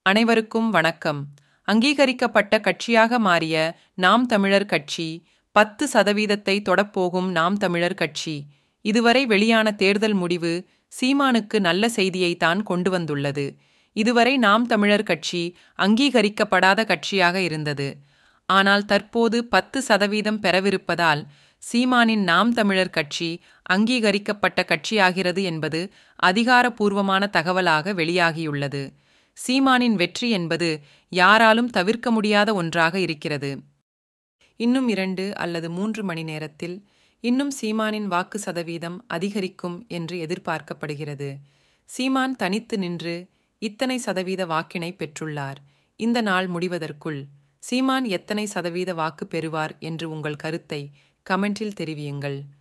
அனைவருக்கும் வணக்கம் அங்கீகரிக்கப்பட்ட கட்சியாக மாறிய நாம் தமிழர் கட்சி பத்து சதவீதத்தை தொடப்போகும் நாம் தமிழர் கட்சி இதுவரை வெளியான தேர்தல் முடிவு சீமானுக்கு நல்ல செய்தியைத்தான் கொண்டு வந்துள்ளது இதுவரை நாம் தமிழர் கட்சி அங்கீகரிக்கப்படாத கட்சியாக இருந்தது ஆனால் தற்போது பத்து சதவீதம் பெறவிருப்பதால் சீமானின் நாம் தமிழர் கட்சி அங்கீகரிக்கப்பட்ட கட்சியாகிறது என்பது அதிகாரப்பூர்வமான தகவலாக வெளியாகியுள்ளது சீமானின் வெற்றி என்பது யாராலும் தவிர்க்க முடியாத ஒன்றாக இருக்கிறது இன்னும் இரண்டு அல்லது மூன்று மணி நேரத்தில் இன்னும் சீமானின் வாக்கு சதவீதம் அதிகரிக்கும் என்று எதிர்பார்க்கப்படுகிறது சீமான் தனித்து நின்று இத்தனை சதவீத வாக்கினை பெற்றுள்ளார் இந்த நாள் முடிவதற்குள் சீமான் எத்தனை சதவீத வாக்கு பெறுவார் என்று உங்கள் கருத்தை கமெண்டில் தெரிவியுங்கள்